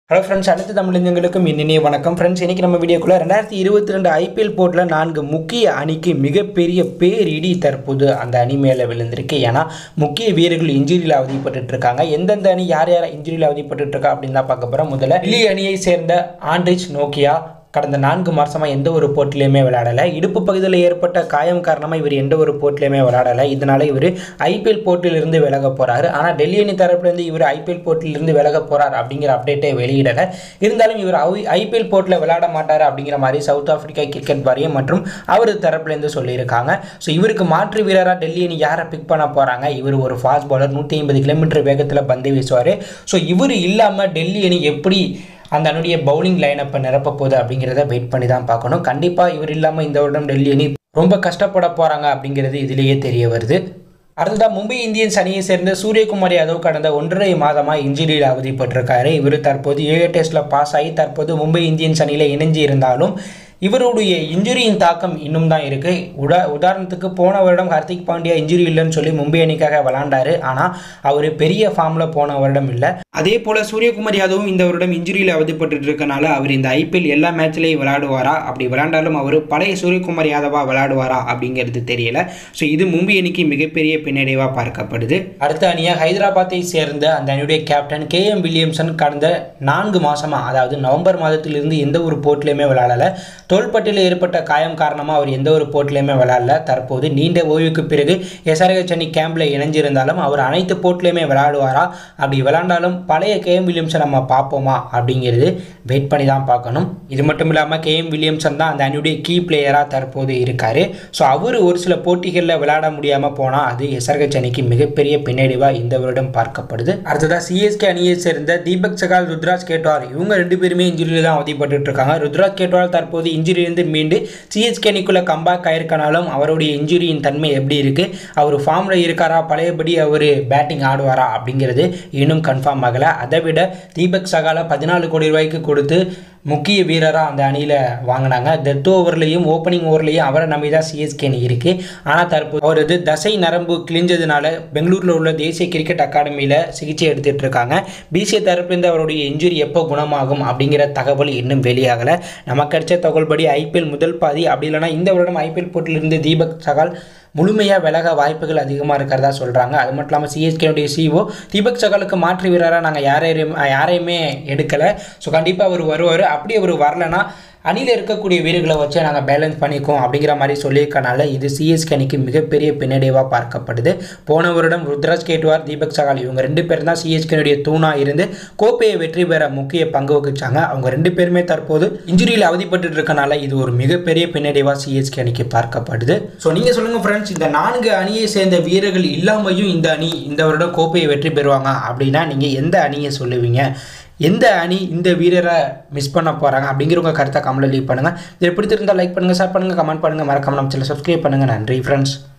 hello friends அனைத்து தமிழஞ்சங்களுக்கும் இனிய வணக்கம் ஃப்ரெண்ட்ஸ் இன்றைக்கி நம்ம வீடியோக்குள்ளே ரெண்டாயிரத்தி இருபத்தி ரெண்டு ஐபிஎல் போட்டில் நான்கு முக்கிய அணிக்கு மிகப்பெரிய பேரிடி தற்போது அந்த அணி மேலே விழுந்திருக்கு ஏன்னா முக்கிய வீரர்கள் இன்ஜுரியில் அவதிப்பட்டு இருக்காங்க எந்தெந்த அணி யார் யார் இன்ஜுரியில் அவதிப்பட்டு இருக்கா அப்படின்னு தான் பார்க்க போகிறோம் முதல்ல டெல்லி அணியை சேர்ந்த ஆண்ட்ரிச் நோக்கியா கடந்த நான்கு மாதமாக எந்த ஒரு போட்டிலையுமே விளையாடலை இடுப்பு பகுதியில் ஏற்பட்ட காயம் காரணமாக இவர் எந்த ஒரு போட்டிலையுமே விளையாடலை இதனால் இவர் ஐபிஎல் போட்டியிலிருந்து விலக போகிறாரு ஆனால் டெல்லி அணி தரப்புலேருந்து இவர் ஐபிஎல் போட்டியிலிருந்து விலக போகிறார் அப்படிங்கிற அப்டேட்டை வெளியிடலை இருந்தாலும் இவர் ஐபிஎல் போட்டியில் விளையாட மாட்டார் அப்படிங்கிற மாதிரி சவுத் ஆப்பிரிக்கா கிரிக்கெட் வாரியம் மற்றும் அவர் தரப்புலேருந்து சொல்லியிருக்காங்க ஸோ இவருக்கு மாற்று வீரராக டெல்லி அணி யாரை பிக் பண்ண போகிறாங்க இவர் ஒரு ஃபாஸ்ட் பாலர் நூற்றி ஐம்பது கிலோமீட்டர் வேகத்தில் பந்து வீசுவார் ஸோ இவர் இல்லாமல் டெல்லி அணி எப்படி அந்த அணியுடைய பவுலிங் லைனப்பை நிரப்ப போகுது அப்படிங்கிறத வெயிட் பண்ணி தான் பார்க்கணும் கண்டிப்பாக இவர் இல்லாமல் இந்த வருடம் டெல்லி அணி ரொம்ப கஷ்டப்பட போகிறாங்க அப்படிங்கிறது இதிலேயே தெரிய வருது அடுத்ததாக மும்பை இந்தியன்ஸ் அணியை சேர்ந்த சூரியகுமார் யாதவ் கடந்த ஒன்றரை மாதமாக இன்ஜுரியில் அவதிப்பட்டிருக்காரு இவர் தற்போது ஏழு டெஸ்ட்டில் பாஸ் ஆகி தற்போது மும்பை இந்தியன்ஸ் அணியில் இணைஞ்சு இருந்தாலும் இவருடைய இன்ஜுரியின் தாக்கம் இன்னும் தான் இருக்குது உடா உதாரணத்துக்கு போன வருடம் ஹர்திக் பாண்டியா இன்ஜுரி இல்லைன்னு சொல்லி மும்பை அணிக்காக விளாண்டாரு ஆனால் அவர் பெரிய ஃபார்மில் போன வருடம் இல்லை அதே போல் சூரியகுமார் யாதவும் இந்த வருடம் இன்ஜுரியில் அவதிப்பட்டு இருக்கனால அவர் இந்த ஐபிஎல் எல்லா மேட்ச்லேயும் விளையாடுவாரா அப்படி விளையாண்டாலும் அவர் பழைய சூரியகுமார் யாதவா விளையாடுவாரா அப்படிங்கிறது தெரியல ஸோ இது மும்பை அணிக்கு மிகப்பெரிய பின்னடைவாக பார்க்கப்படுது அடுத்த அணியாக ஹைதராபாத்தை சேர்ந்த அந்த அணியுடைய கேப்டன் கே எம் வில்லியம்சன் கடந்த நான்கு மாதமாக அதாவது நவம்பர் மாதத்திலிருந்து எந்த ஒரு போட்டிலையுமே விளையாடலை தோள்பட்டியில் ஏற்பட்ட காயம் காரணமாக அவர் எந்த ஒரு போட்டிலையுமே விளையாடல தற்போது நீண்ட ஓய்வுக்கு பிறகு எஸ்ஆர்ஹெச் அணி கேம்பில் இணைஞ்சிருந்தாலும் அவர் அனைத்து போட்டிலையுமே விளையாடுவாரா அப்படி விளையாண்டாலும் பழைய கேஎம் வில்லியம்சன் நம்ம பார்ப்போமா அப்படிங்கிறது வெயிட் பண்ணி தான் பார்க்கணும் இது மட்டும் இல்லாமல் கேஎம் வில்லியம்சன் தான் அந்த அணியுடைய கீ பிளேயராக தற்போது இருக்கார் ஸோ அவர் ஒரு சில போட்டிகளில் விளையாட முடியாமல் போனால் அது எஸ்ஆர்ஹெச் அணிக்கு மிகப்பெரிய பின்னடைவாக இந்த வருடம் பார்க்கப்படுது அடுத்ததாக சிஎஸ்கே அணியை சேர்ந்த தீபக் சகால் ருத்ராஜ் கேட்வார் இவங்க ரெண்டு பேருமே இன்ஜுரியில் தான் அவதிப்பட்டு இருக்காங்க ருத்ராஜ் கேட்வால் தற்போது இன்ஜுரியிலிருந்து மீண்டு சிஎஸ்கே அணிக்குள்ளே கம்பேக் ஆயிருக்கனாலும் அவருடைய இன்ஜுரியின் தன்மை எப்படி இருக்குது அவர் ஃபார்மில் இருக்காரா பழையபடி அவர் பேட்டிங் ஆடுவாரா அப்படிங்கிறது இன்னும் கன்ஃபார்ம் ஆகலை அதை விட தீபக் சகாலை பதினாலு கோடி ரூபாய்க்கு கொடுத்து முக்கிய வீரராக அந்த அணியில் வாங்கினாங்க டெத் ஓவர்லேயும் ஓப்பனிங் ஓவர்லேயும் அவரை நம்பி தான் சிஎஸ்கே அணி இருக்குது ஆனால் தற்போது அவரது தசை நரம்பு கிழிஞ்சதுனால பெங்களூரில் உள்ள தேசிய கிரிக்கெட் அகாடமியில் சிகிச்சை எடுத்துகிட்டு இருக்காங்க பிசிஏ தரப்புலேருந்து அவருடைய இன்ஜுரி எப்போ குணமாகும் அப்படிங்கிற தகவல் இன்னும் வெளியாகலை நமக்கு கிடைச்ச தகவல்படி ஐபிஎல் முதல் பாதி அப்படி இல்லைனா இந்த வருடம் ஐபிஎல் போட்டியிலிருந்து தீபக் சகால் முழுமையாக விலக வாய்ப்புகள் அதிகமாக இருக்கிறதா சொல்கிறாங்க அது மட்டும் இல்லாமல் சிஎஸ்கேனுடைய சிஓ தீபக் சகாலுக்கு மாற்று வீரராக நாங்கள் யாரையும் யாரையுமே எடுக்கலை ஸோ கண்டிப்பாக அவர் வருவார் அப்படி அவர் வரலன்னா அணியில் இருக்கக்கூடிய வீரர்களை வச்சு நாங்கள் பேலன்ஸ் பண்ணிக்கோம் அப்படிங்கிற மாதிரி சொல்லியிருக்கனால இது சிஎஸ்கே அணிக்கு மிகப்பெரிய பின்னடைவாக பார்க்கப்படுது போன வருடம் ருத்ராஜ் கேட்வார் தீபக் சகால் இவங்க ரெண்டு பேர் தான் சிஎஸ்கேனுடைய தூணாக இருந்து கோப்பையை வெற்றி பெற முக்கிய பங்கு வகிச்சாங்க அவங்க ரெண்டு பேருமே தற்போது இன்ஜுரியில் அவதிப்பட்டு இருக்கனால இது ஒரு மிகப்பெரிய பின்னடைவாக சிஎஸ்கே அணிக்கு பார்க்கப்படுது ஸோ நீங்கள் சொல்லுங்கள் ஃப்ரெண்ட்ஸ் இந்த நான்கு அணியை சேர்ந்த வீரர்கள் இல்லாமையும் இந்த அணி இந்த வருடம் கோப்பையை வெற்றி பெறுவாங்க அப்படின்னா நீங்கள் எந்த அணியை சொல்லுவீங்க எந்த அணி இந்த வீரரை மிஸ் பண்ண போகிறாங்க அப்படிங்கிற உங்கள் கருத்தை கமெண்ட்டில் லீவ் பண்ணுங்கள் இதை பிடித்திருந்தால் லைக் பண்ணுங்கள் ஷேர் பண்ணுங்கள் கமெண்ட் பண்ணுங்கள் மறக்காம நம்ம சேனல் சப்ஸ்கிரைப் பண்ணுங்கள் நன்றி ஃப்ரெண்ட்ஸ்